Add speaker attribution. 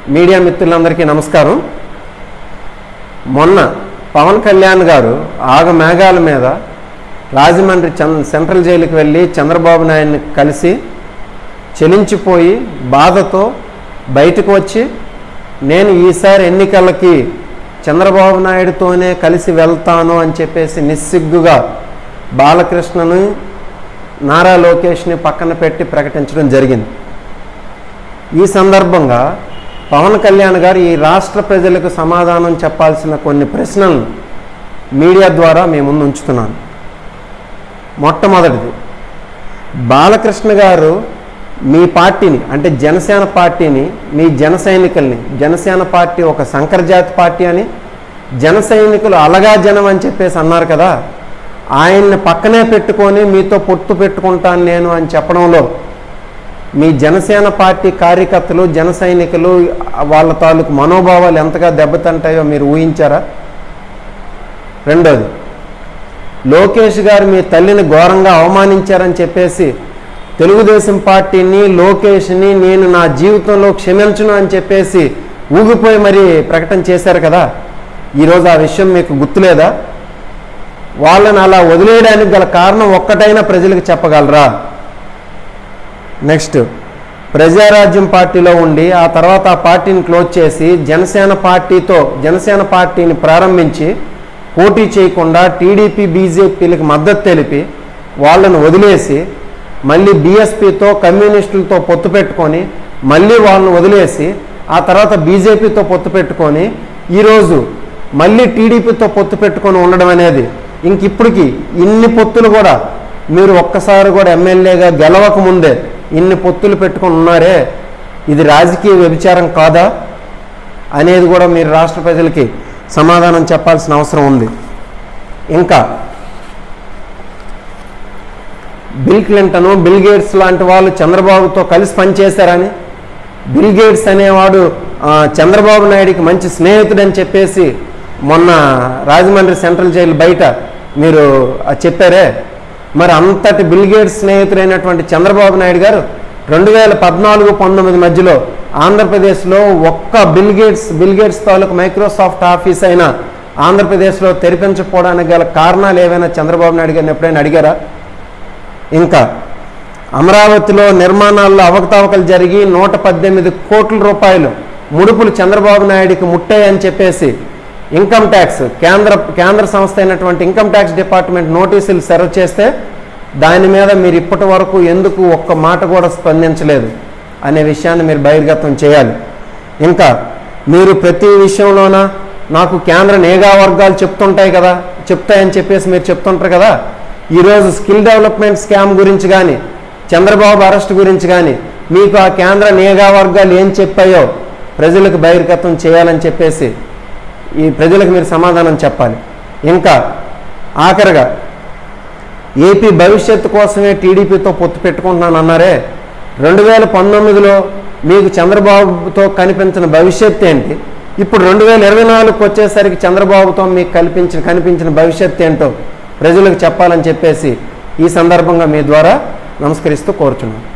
Speaker 1: media మిత్రులందరికీ నమస్కారం మొన్న పవన్ కళ్యాణ్ గారు ఆగ మేఘాల మీద రాజమండ్రి చం- సెంట్రల్ జైలుకి వెళ్ళి చంద్రబాబు నాయుడిని కలిసి చెలించిపోయి బాధతో బయటకు వచ్చి నేను ఈసారి ఎన్నికలకి చంద్రబాబు నాయుడుతోనే కలిసి వెళ్తాను అని చెప్పేసి నిస్సిగ్గుగా బాలకృష్ణను నారా లోకేష్ని పక్కన పెట్టి ప్రకటించడం జరిగింది ఈ సందర్భంగా పవన్ కళ్యాణ్ గారు ఈ రాష్ట్ర ప్రజలకు సమాధానం చెప్పాల్సిన కొన్ని ప్రశ్నలను మీడియా ద్వారా మీ ముందు ఉంచుతున్నాను మొట్టమొదటిది బాలకృష్ణ గారు మీ పార్టీని అంటే జనసేన పార్టీని మీ జన సైనికుల్ని జనసేన పార్టీ ఒక సంకరజాతి పార్టీ అని జన సైనికులు అలగా జనం అని చెప్పేసి అన్నారు కదా ఆయన్ని పక్కనే పెట్టుకొని మీతో పొత్తు పెట్టుకుంటాను నేను అని చెప్పడంలో మీ జనసేన పార్టీ కార్యకర్తలు జన సైనికులు వాళ్ళ తాలూకు మనోభావాలు ఎంతగా దెబ్బతింటాయో మీరు ఊహించారా రెండోది లోకేష్ గారు మీ తల్లిని ఘోరంగా అవమానించారని చెప్పేసి తెలుగుదేశం పార్టీని లోకేష్ని నేను నా జీవితంలో క్షమించను అని చెప్పేసి ఊగిపోయి మరి ప్రకటన చేశారు కదా ఈరోజు ఆ విషయం మీకు గుర్తులేదా వాళ్ళని అలా వదిలేయడానికి గల కారణం ఒక్కటైనా ప్రజలకు చెప్పగలరా నెక్స్ట్ ప్రజారాజ్యం పార్టీలో ఉండి ఆ తర్వాత ఆ పార్టీని క్లోజ్ చేసి జనసేన పార్టీతో జనసేన పార్టీని ప్రారంభించి పోటీ చేయకుండా టీడీపీ బీజేపీలకు మద్దతు తెలిపి వాళ్ళను వదిలేసి మళ్ళీ బీఎస్పీతో కమ్యూనిస్టులతో పొత్తు పెట్టుకొని మళ్ళీ వాళ్ళని వదిలేసి ఆ తర్వాత బీజేపీతో పొత్తు పెట్టుకొని ఈరోజు మళ్ళీ టీడీపీతో పొత్తు పెట్టుకొని ఉండడం అనేది ఇంక ఇప్పటికి ఇన్ని పొత్తులు కూడా మీరు ఒక్కసారి కూడా ఎమ్మెల్యేగా గెలవక ముందే ఇన్ని పొత్తులు పెట్టుకొని ఉన్నారే ఇది రాజకీయ వ్యభిచారం కాదా అనేది కూడా మీరు రాష్ట్ర ప్రజలకి సమాధానం చెప్పాల్సిన అవసరం ఉంది ఇంకా బిల్ క్లింటన్ బిల్ గేట్స్ లాంటి వాళ్ళు చంద్రబాబుతో కలిసి పనిచేశారని బిల్ గేట్స్ అనేవాడు ఆ, చంద్రబాబు నాయుడికి మంచి స్నేహితుడని చెప్పేసి మొన్న రాజమండ్రి సెంట్రల్ జైలు బయట మీరు అది చెప్పారే మరి అంతటి బిల్ గేట్స్ స్నేహితుడైనటువంటి చంద్రబాబు నాయుడు గారు రెండు వేల పద్నాలుగు పంతొమ్మిది మధ్యలో ఆంధ్రప్రదేశ్లో ఒక్క బిల్ గేట్స్ బిల్ గేట్స్ తాలూకు మైక్రోసాఫ్ట్ ఆఫీస్ అయినా ఆంధ్రప్రదేశ్లో తెరిపించకపోవడానికి గల కారణాలు ఏవైనా చంద్రబాబు నాయుడు గారిని ఎప్పుడైనా అడిగారా ఇంకా అమరావతిలో నిర్మాణాల్లో అవకతవకలు జరిగి నూట పద్దెనిమిది కోట్ల రూపాయలు ముడుపులు చంద్రబాబు నాయుడికి ముట్టాయని చెప్పేసి ఇన్కమ్ ట్యాక్స్ కేంద్ర కేంద్ర సంస్థ అయినటువంటి ఇన్కమ్ ట్యాక్స్ డిపార్ట్మెంట్ నోటీసులు సర్వ్ చేస్తే దాని మీద మీరు ఇప్పటి వరకు ఎందుకు ఒక్క మాట కూడా స్పందించలేదు అనే విషయాన్ని మీరు బహిర్గతం చేయాలి ఇంకా మీరు ప్రతి విషయంలోన నాకు కేంద్ర నిఘా వర్గాలు చెప్తుంటాయి కదా చెప్తాయని చెప్పేసి మీరు చెప్తుంటారు కదా ఈరోజు స్కిల్ డెవలప్మెంట్ స్కామ్ గురించి కానీ చంద్రబాబు అరెస్ట్ గురించి కానీ మీకు ఆ కేంద్ర నిఘా వర్గాలు ఏం చెప్పాయో ప్రజలకు బహిర్గతం చేయాలని చెప్పేసి ఈ ప్రజలకు మీరు సమాధానం చెప్పాలి ఇంకా ఆఖరిగా ఏపీ భవిష్యత్తు కోసమే టీడీపీతో పొత్తు పెట్టుకుంటున్నాను అన్నారే రెండు వేల పంతొమ్మిదిలో మీకు చంద్రబాబుతో కనిపించిన భవిష్యత్ ఏంటి ఇప్పుడు రెండు వేల ఇరవై నాలుగుకి వచ్చేసరికి చంద్రబాబుతో మీకు కల్పించిన కనిపించిన భవిష్యత్ ఏంటో ప్రజలకు చెప్పాలని చెప్పేసి ఈ సందర్భంగా మీ ద్వారా నమస్కరిస్తూ కోరుచున్నాను